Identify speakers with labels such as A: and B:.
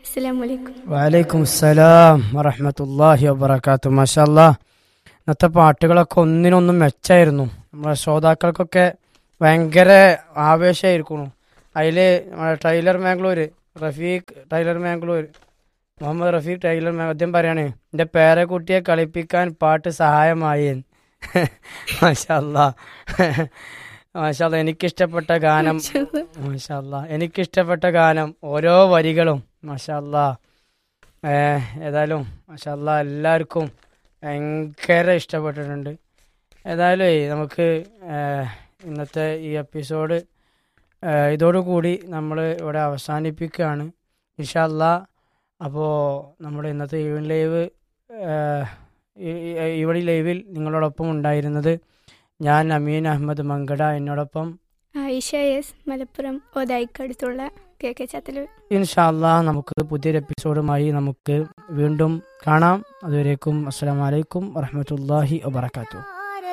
A: അസ്സലാമലൈക്കും
B: വലൈക്കും സലാം വറഹമത്തല്ലാഹി വബർക്കാത്തു മാഷല്ലാ ഇന്നത്തെ പാട്ടുകളൊക്കെ ഒന്നിനൊന്നും മെച്ചായിരുന്നു നമ്മളെ ശ്രോതാക്കൾക്കൊക്കെ ഭയങ്കര ആവേശമായിരിക്കുന്നു അതിൽ നമ്മുടെ tailor Mangalore Rafeeq tailor Mangalore Muhammad Rafeeq tailor മാ- അദ്ദേഹം പറയാണ് എൻ്റെ പേരക്കുട്ടിയെ കളിപ്പിക്കാൻ പാട്ട് സഹായമായി എന്ന്." മാഷല്ലാ മാഷല്ല എനിക്കിഷ്ടപ്പെട്ട ഗാനം മാഷല്ല എനിക്കിഷ്ടപ്പെട്ട ഗാനം ഓരോ വരികളും മാഷല്ല ഏതായാലും മാഷല്ല എല്ലാവർക്കും ഭയങ്കര ഇഷ്ടപ്പെട്ടിട്ടുണ്ട് ഏതായാലും നമുക്ക് ഏഹ്, ഇന്നത്തെ ഈ എപ്പിസോഡ് ഏഹ്, ഇതോടുകൂടി നമ്മൾ ഇവിടെ അവസാനിപ്പിക്കുകയാണ് ഇൻഷല്ല അപ്പോൾ നമ്മുടെ ഇന്നത്തെ ഈവൻ ലൈവ് ഏഹ്, ഈ- ഈ- ഈവണി ലൈവിൽ നിങ്ങളോടൊപ്പം ഉണ്ടായിരുന്നത് ഞാൻ അമീൻ അഹമ്മദ് മങ്കട എന്നോടൊപ്പം
A: ആയിഷ എസ് മലപ്പുറം ഓതായിക്കടുത്തുള്ള കെ കെ ചാത്തലൂർ
B: ഇൻഷാല്ലാ നമുക്ക് പുതിയൊരു എപ്പിസോഡുമായി നമുക്ക് വീണ്ടും കാണാം അതുവരേക്കും അസ്സലാമലൈക്കും വറഹമത്തല്ലാഹി വബർക്കാത്തു